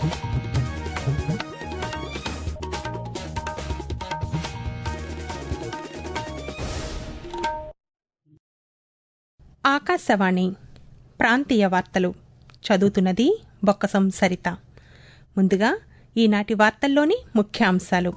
ఆకాశవాణి ప్రాంతీయ వార్తలు చదువుతున్నది బొక్కసం సరిత ముందుగా ఈనాటి వార్తల్లోని ముఖ్యాంశాలు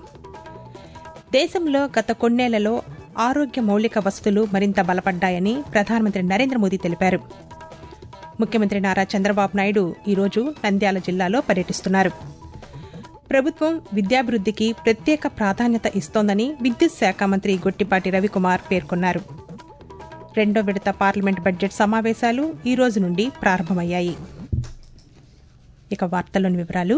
దేశంలో గత కొన్నేళ్లలో ఆరోగ్య మౌలిక వసతులు మరింత బలపడ్డాయని ప్రధానమంత్రి నరేంద్ర మోదీ తెలిపారు ముఖ్యమంత్రి నారా చంద్రబాబు నాయుడు ఈరోజు నంద్యాల జిల్లాలో పర్యటిస్తున్నారు ప్రభుత్వం విద్యాభివృద్ధికి ప్రత్యేక ప్రాధాన్యత ఇస్తోందని విద్యుత్ శాఖ మంత్రి గొట్టిపాటి రవికుమార్ పేర్కొన్నారు రెండో విడత పార్లమెంట్ బడ్జెట్ సమావేశాలు ఈ రోజు నుండి ప్రారంభమయ్యాయి ఇక వార్తల్లోని వివరాలు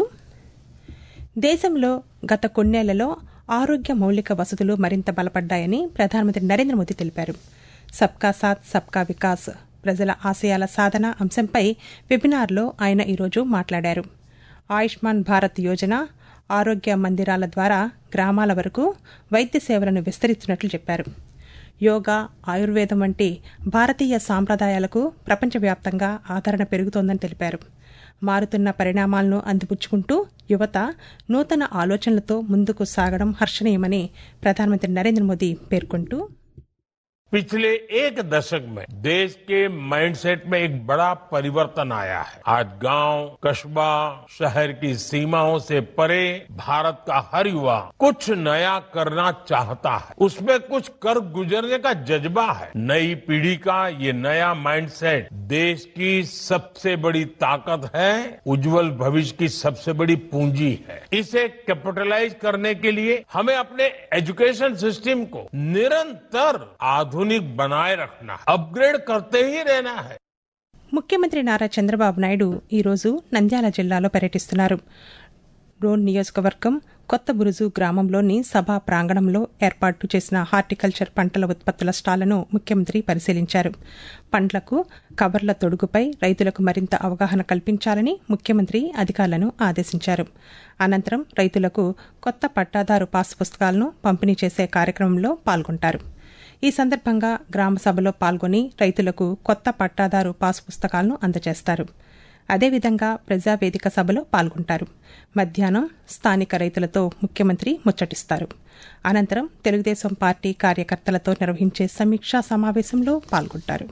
దేశంలో గత కొన్నేళ్లలో ఆరోగ్య మౌలిక వసతులు మరింత బలపడ్డాయని ప్రధానమంత్రి నరేంద్ర మోదీ తెలిపారు సబ్కా సాత్ సబ్కా వికాస్ ప్రజల ఆశయాల సాధన అంశంపై వెబినార్లో ఆయన ఈరోజు మాట్లాడారు ఆయుష్మాన్ భారత్ యోజన ఆరోగ్య మందిరాల ద్వారా గ్రామాల వరకు వైద్య సేవలను విస్తరిస్తున్నట్లు చెప్పారు యోగా ఆయుర్వేదం వంటి భారతీయ సాంప్రదాయాలకు ప్రపంచవ్యాప్తంగా ఆదరణ పెరుగుతోందని తెలిపారు మారుతున్న పరిణామాలను అందిపుచ్చుకుంటూ యువత నూతన ఆలోచనలతో ముందుకు సాగడం హర్షణీయమని ప్రధానమంత్రి నరేంద్ర మోదీ పేర్కొంటూ पिछले एक दशक में देश के माइंडसेट में एक बड़ा परिवर्तन आया है आज गांव कस्बा शहर की सीमाओं से परे भारत का हर युवा कुछ नया करना चाहता है उसमें कुछ कर गुजरने का जज्बा है नई पीढ़ी का ये नया माइंडसेट देश की सबसे बड़ी ताकत है उज्जवल भविष्य की सबसे बड़ी पूंजी है इसे कैपिटलाइज करने के लिए हमें अपने एजुकेशन सिस्टम को निरंतर आधुनिक बनाए रखना है अपग्रेड करते ही रहना है ముఖ్యమంత్రి నారా చంద్రబాబు నాయుడు ఈరోజు నంద్యాల జిల్లాలో పర్యటిస్తున్నారు డోన్ నియోజకవర్గం కొత్త బురుజు గ్రామంలోని సభా ప్రాంగణంలో ఏర్పాటు చేసిన హార్టికల్చర్ పంటల ఉత్పత్తుల స్టాళ్లను ముఖ్యమంత్రి పరిశీలించారు పండ్లకు కవర్ల తొడుగుపై రైతులకు మరింత అవగాహన కల్పించాలని ముఖ్యమంత్రి అధికారులను ఆదేశించారు అనంతరం రైతులకు కొత్త పట్టాదారు పాస్ పుస్తకాలను పంపిణీ చేసే కార్యక్రమంలో పాల్గొంటారు ఈ సందర్భంగా గ్రామ సభలో పాల్గొని రైతులకు కొత్త పట్టాదారు పాస్ పుస్తకాలను అందజేస్తారు అదేవిధంగా ప్రజావేదిక సభలో పాల్గొంటారు మధ్యాహ్నం స్థానిక రైతులతో ముఖ్యమంత్రి ముచ్చటిస్తారు అనంతరం తెలుగుదేశం పార్టీ కార్యకర్తలతో నిర్వహించే సమీక్షా సమావేశంలో పాల్గొంటారు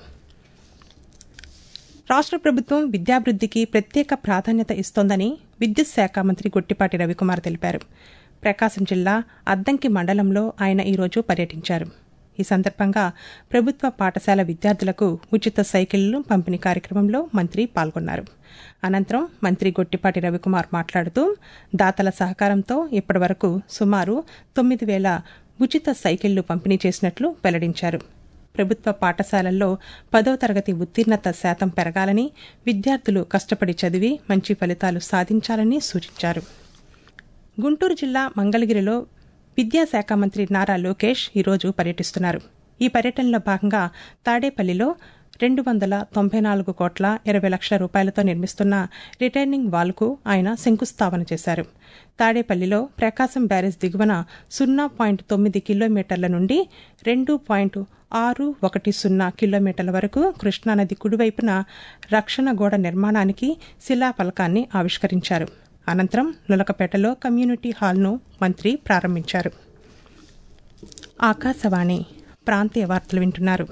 రాష్ట్ర ప్రభుత్వం విద్యాభివృద్ధికి ప్రత్యేక ప్రాధాన్యత ఇస్తోందని విద్యుత్ శాఖ మంత్రి గొట్టిపాటి రవికుమార్ తెలిపారు ప్రకాశం జిల్లా అద్దంకి మండలంలో ఆయన ఈరోజు పర్యటించారు ఈ సందర్భంగా ప్రభుత్వ పాఠశాల విద్యార్థులకు ఉచిత సైకిళ్లు పంపిణీ కార్యక్రమంలో మంత్రి పాల్గొన్నారు అనంతరం మంత్రి గొట్టిపాటి రవికుమార్ మాట్లాడుతూ దాతల సహకారంతో ఇప్పటివరకు సుమారు తొమ్మిది వేల ఉచిత సైకిళ్లు పంపిణీ చేసినట్లు వెల్లడించారు ప్రభుత్వ పాఠశాలల్లో పదో తరగతి ఉత్తీర్ణత శాతం పెరగాలని విద్యార్థులు కష్టపడి చదివి మంచి ఫలితాలు సాధించాలని సూచించారు గుంటూరు జిల్లా మంగళగిరిలో విద్యాశాఖ మంత్రి నారా లోకేష్ ఈరోజు పర్యటిస్తున్నారు ఈ పర్యటనలో భాగంగా తాడేపల్లిలో రెండు వందల తొంభై నాలుగు కోట్ల ఇరవై లక్షల రూపాయలతో నిర్మిస్తున్న రిటైనింగ్ వాల్కు ఆయన శంకుస్థాపన చేశారు తాడేపల్లిలో ప్రకాశం బ్యారేజ్ దిగువన సున్నా పాయింట్ తొమ్మిది కిలోమీటర్ల నుండి రెండు పాయింట్ ఆరు ఒకటి సున్నా కిలోమీటర్ల వరకు కృష్ణానది కుడివైపున రక్షణ గోడ నిర్మాణానికి శిలాఫలకాన్ని ఆవిష్కరించారు అనంతరం నులకపేటలో కమ్యూనిటీ హాల్ను మంత్రి ప్రారంభించారు ఆకాశవాణి ప్రాంతీయ వార్తలు వింటున్నారు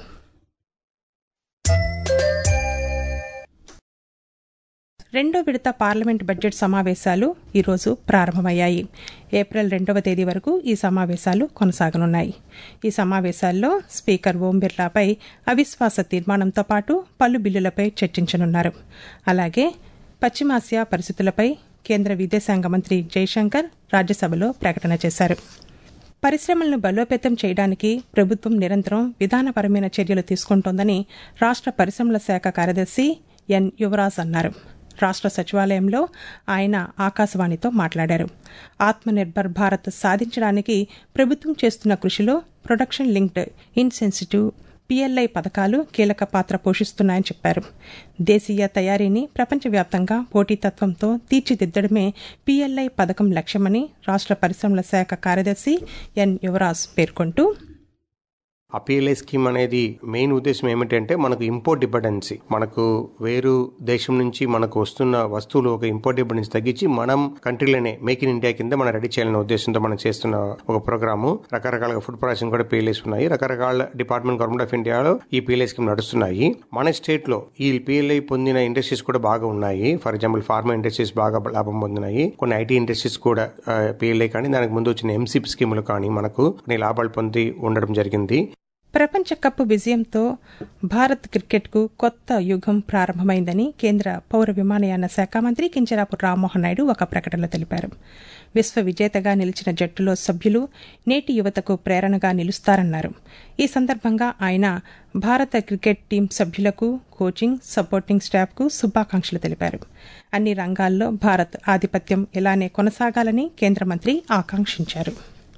రెండో విడత పార్లమెంట్ బడ్జెట్ సమావేశాలు ఈరోజు ప్రారంభమయ్యాయి ఏప్రిల్ రెండవ తేదీ వరకు ఈ సమావేశాలు కొనసాగనున్నాయి ఈ సమావేశాల్లో స్పీకర్ ఓం బిర్లాపై అవిశ్వాస తీర్మానంతో పాటు పలు బిల్లులపై చర్చించనున్నారు అలాగే పశ్చిమాసియా పరిస్థితులపై కేంద్ర విదేశాంగ మంత్రి జైశంకర్ రాజ్యసభలో ప్రకటన చేశారు పరిశ్రమలను బలోపేతం చేయడానికి ప్రభుత్వం నిరంతరం విధానపరమైన చర్యలు తీసుకుంటోందని రాష్ట్ర పరిశ్రమల శాఖ కార్యదర్శి ఎన్ యువరాజ్ అన్నారు రాష్ట్ర సచివాలయంలో ఆయన ఆకాశవాణితో మాట్లాడారు ఆత్మనిర్భర్ భారత్ సాధించడానికి ప్రభుత్వం చేస్తున్న కృషిలో ప్రొడక్షన్ లింక్డ్ ఇన్సెన్సిటివ్ పిఎల్ఐ పథకాలు కీలక పాత్ర పోషిస్తున్నాయని చెప్పారు దేశీయ తయారీని ప్రపంచవ్యాప్తంగా పోటీతత్వంతో తీర్చిదిద్దడమే పిఎల్ఐ పథకం లక్ష్యమని రాష్ట్ర పరిశ్రమల శాఖ కార్యదర్శి ఎన్ యువరాజ్ పేర్కొంటూ ఆ పిఎల్ఐ స్కీమ్ అనేది మెయిన్ ఉద్దేశం ఏమిటంటే మనకు ఇంపోర్ట్ డిపెండెన్సీ మనకు వేరు దేశం నుంచి మనకు వస్తున్న వస్తువులు ఒక ఇంపోర్ట్ డిపెండెన్సీ తగ్గించి మనం కంట్రీలోనే మేక్ ఇన్ ఇండియా కింద మనం రెడీ చేయాలనే ఉద్దేశంతో మనం చేస్తున్న ఒక ప్రోగ్రాము రకరకాల ఫుడ్ ప్రాసెసింగ్ కూడా పిఎల్ఐస్ ఉన్నాయి రకరకాల డిపార్ట్మెంట్ గవర్నమెంట్ ఆఫ్ ఇండియాలో ఈ పిఎల్ఐ స్కీమ్ నడుస్తున్నాయి మన స్టేట్ లో ఈ పిఎల్ఐ పొందిన ఇండస్ట్రీస్ కూడా బాగా ఉన్నాయి ఫర్ ఎగ్జాంపుల్ ఫార్మా ఇండస్ట్రీస్ బాగా లాభం పొందినాయి కొన్ని ఐటీ ఇండస్ట్రీస్ కూడా పిఎల్ఐ కానీ దానికి ముందు వచ్చిన ఎంసీపీ స్కీములు కానీ మనకు కొన్ని లాభాలు పొంది ఉండడం జరిగింది ప్రపంచ కప్ విజయంతో భారత్ క్రికెట్కు కొత్త యుగం ప్రారంభమైందని కేంద్ర పౌర విమానయాన శాఖ మంత్రి కింజరాపు రామ్మోహన్ నాయుడు ఒక ప్రకటనలో తెలిపారు విశ్వ విజేతగా నిలిచిన జట్టులో సభ్యులు నేటి యువతకు ప్రేరణగా నిలుస్తారన్నారు ఈ సందర్భంగా ఆయన భారత క్రికెట్ టీం సభ్యులకు కోచింగ్ సపోర్టింగ్ స్టాఫ్కు శుభాకాంక్షలు తెలిపారు అన్ని రంగాల్లో భారత్ ఆధిపత్యం ఇలానే కొనసాగాలని కేంద్ర మంత్రి ఆకాంక్షించారు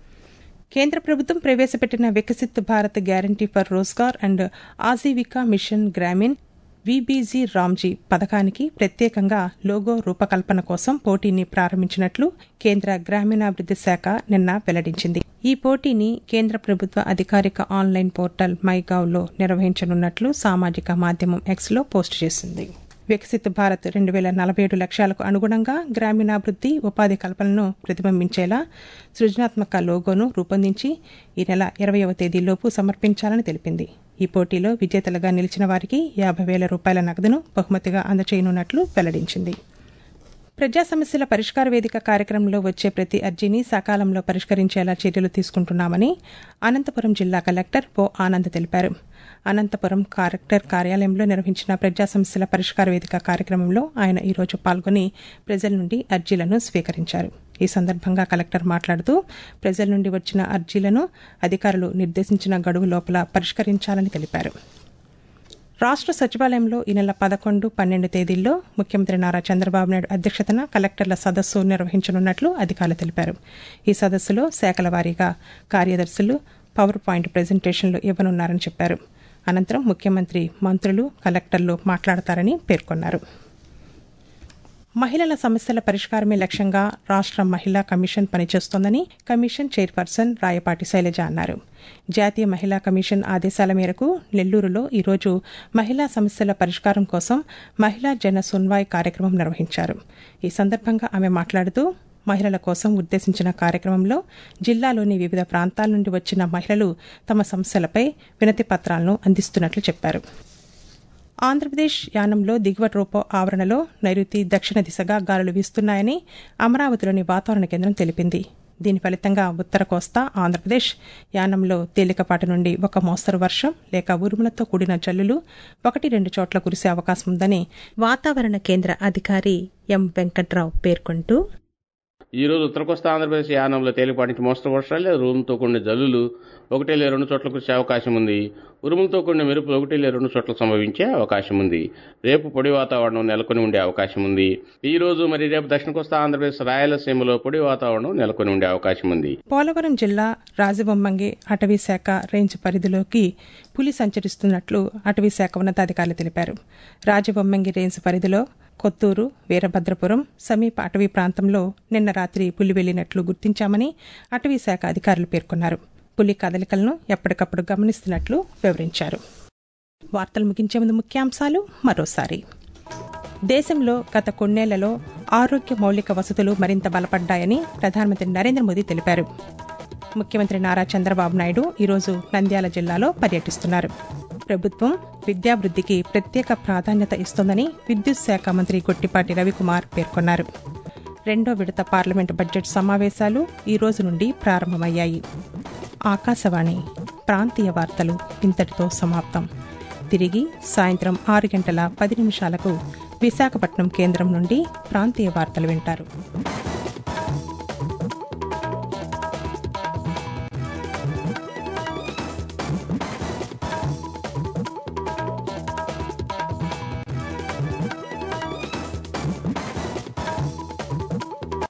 కేంద్ర ప్రభుత్వం ప్రవేశపెట్టిన Viksit Bharat guarantee for Rozgar and Ajeevika mission Gramin VBG RAM G పథకానికి ప్రత్యేకంగా లోగో రూపకల్పన కోసం పోటీని ప్రారంభించినట్లు కేంద్ర గ్రామీణాభివృద్ది శాఖ నిన్న వెల్లడించింది ఈ పోటీని కేంద్ర ప్రభుత్వ అధికారిక ఆన్లైన్ పోర్టల్ మైగావ్లో నిర్వహించనున్నట్లు సామాజిక మాధ్యమం ఎక్స్లో పోస్టు చేసింది వికసిత్ భారత్ రెండు వేల నలభై ఏడు లక్ష్యాలకు అనుగుణంగా గ్రామీణాభివృద్ది ఉపాధి కల్పనను ప్రతిబింబించేలా సృజనాత్మక లోగోను రూపొందించి ఈ నెల ఇరవయవ తేదీలోపు సమర్పించాలని తెలిపింది ఈ పోటీలో విజేతలుగా నిలిచిన వారికి యాభై వేల రూపాయల నగదును బహుమతిగా అందచేయనున్నట్లు వెల్లడించింది ప్రజా సమస్యల పరిష్కార వేదిక కార్యక్రమంలో వచ్చే ప్రతి అర్జీని సకాలంలో పరిష్కరించేలా చర్యలు తీసుకుంటున్నామని అనంతపురం జిల్లా కలెక్టర్ ఓ ఆనంద్ తెలిపారు అనంతపురం కలెక్టర్ కార్యాలయంలో నిర్వహించిన ప్రజా సమస్యల పరిష్కార వేదిక కార్యక్రమంలో ఆయన ఈరోజు పాల్గొని ప్రజల నుండి అర్జీలను స్వీకరించారు ఈ సందర్భంగా కలెక్టర్ మాట్లాడుతూ ప్రజల నుండి వచ్చిన అర్జీలను అధికారులు నిర్దేశించిన గడువు లోపల పరిష్కరించాలని తెలిపారు రాష్ట్ర సచివాలయంలో ఈ నెల పదకొండు పన్నెండు తేదీల్లో ముఖ్యమంత్రి నారా చంద్రబాబు నాయుడు అధ్యక్షతన కలెక్టర్ల సదస్సు నిర్వహించనున్నట్లు అధికారులు తెలిపారు ఈ సదస్సులో శాఖల వారీగా కార్యదర్శులు పవర్ పాయింట్ ప్రజెంటేషన్లు ఇవ్వనున్నారని చెప్పారు అనంతరం ముఖ్యమంత్రి మంత్రులు కలెక్టర్లు మాట్లాడతారని పేర్కొన్నారు మహిళల సమస్యల పరిష్కారమే లక్ష్యంగా రాష్ట్ర మహిళా కమిషన్ పనిచేస్తోందని కమిషన్ చైర్పర్సన్ రాయపాటి శైలజ అన్నారు జాతీయ మహిళా కమిషన్ ఆదేశాల మేరకు నెల్లూరులో ఈరోజు మహిళా సమస్యల పరిష్కారం కోసం మహిళా జన సున్వాయ్ కార్యక్రమం నిర్వహించారు ఈ సందర్భంగా ఆమె మాట్లాడుతూ మహిళల కోసం ఉద్దేశించిన కార్యక్రమంలో జిల్లాలోని వివిధ ప్రాంతాల నుండి వచ్చిన మహిళలు తమ సమస్యలపై వినతి పత్రాలను అందిస్తున్నట్లు చెప్పారు ఆంధ్రప్రదేశ్ యానంలో దిగువ రూపో ఆవరణలో నైరుతి దక్షిణ దిశగా గాలులు వీస్తున్నాయని అమరావతిలోని వాతావరణ కేంద్రం తెలిపింది దీని ఫలితంగా ఉత్తర కోస్తా ఆంధ్రప్రదేశ్ యానంలో తేలికపాటి నుండి ఒక మోస్తరు వర్షం లేక ఉరుములతో కూడిన జల్లులు ఒకటి రెండు చోట్ల కురిసే అవకాశం ఉందని వాతావరణ కేంద్ర అధికారి ఎం వెంకట్రావు పేర్కొంటూ ఈ రోజు ఉత్తర కోస్తా ఆంధ్రప్రదేశ్ యానంలో తేలిపాటి నుంచి మోస్తరు వర్షాలు లేదా ఉరుములతో కూడిన జల్లులు ఒకటి లేదా రెండు చోట్ల కురిసే అవకాశం ఉంది ఉరుములతో కూడిన మెరుపులు ఒకటి లేదా రెండు చోట్ల సంభవించే అవకాశం ఉంది రేపు పొడి వాతావరణం నెలకొని ఉండే అవకాశం ఉంది ఈ రోజు మరి రేపు దక్షిణ కోస్తా ఆంధ్రప్రదేశ్ రాయలసీమలో పొడి వాతావరణం నెలకొని ఉండే అవకాశం ఉంది పోలవరం జిల్లా రాజబొమ్మంగి అటవీ శాఖ రేంజ్ పరిధిలోకి పులి సంచరిస్తున్నట్లు అటవీ శాఖ ఉన్నతాధికారులు తెలిపారు రాజబొమ్మంగి రేంజ్ పరిధిలో కొత్తూరు వీరభద్రపురం సమీప అటవీ ప్రాంతంలో నిన్న రాత్రి పులి వెళ్లినట్లు గుర్తించామని అటవీ శాఖ అధికారులు పేర్కొన్నారు పులి కదలికలను ఎప్పటికప్పుడు గమనిస్తున్నట్లు వివరించారు వార్తలు ముగించే ముందు ముఖ్యాంశాలు మరోసారి దేశంలో గత కొన్నేళ్లలో ఆరోగ్య మౌలిక వసతులు మరింత బలపడ్డాయని ప్రధానమంత్రి నరేంద్ర మోదీ తెలిపారు ముఖ్యమంత్రి నారా చంద్రబాబు నాయుడు ఈరోజు నంద్యాల జిల్లాలో పర్యటిస్తున్నారు ప్రభుత్వం విద్యాభివృద్ధికి ప్రత్యేక ప్రాధాన్యత ఇస్తోందని విద్యుత్ శాఖ మంత్రి గొట్టిపాటి రవికుమార్ పేర్కొన్నారు రెండో విడత పార్లమెంటు బడ్జెట్ సమావేశాలు ఈ రోజు నుండి ప్రారంభమయ్యాయి ఆకాశవాణి ప్రాంతీయ వార్తలు ఇంతటితో సమాప్తం తిరిగి సాయంత్రం ఆరు గంటల పది నిమిషాలకు విశాఖపట్నం కేంద్రం నుండి ప్రాంతీయ వార్తలు వింటారు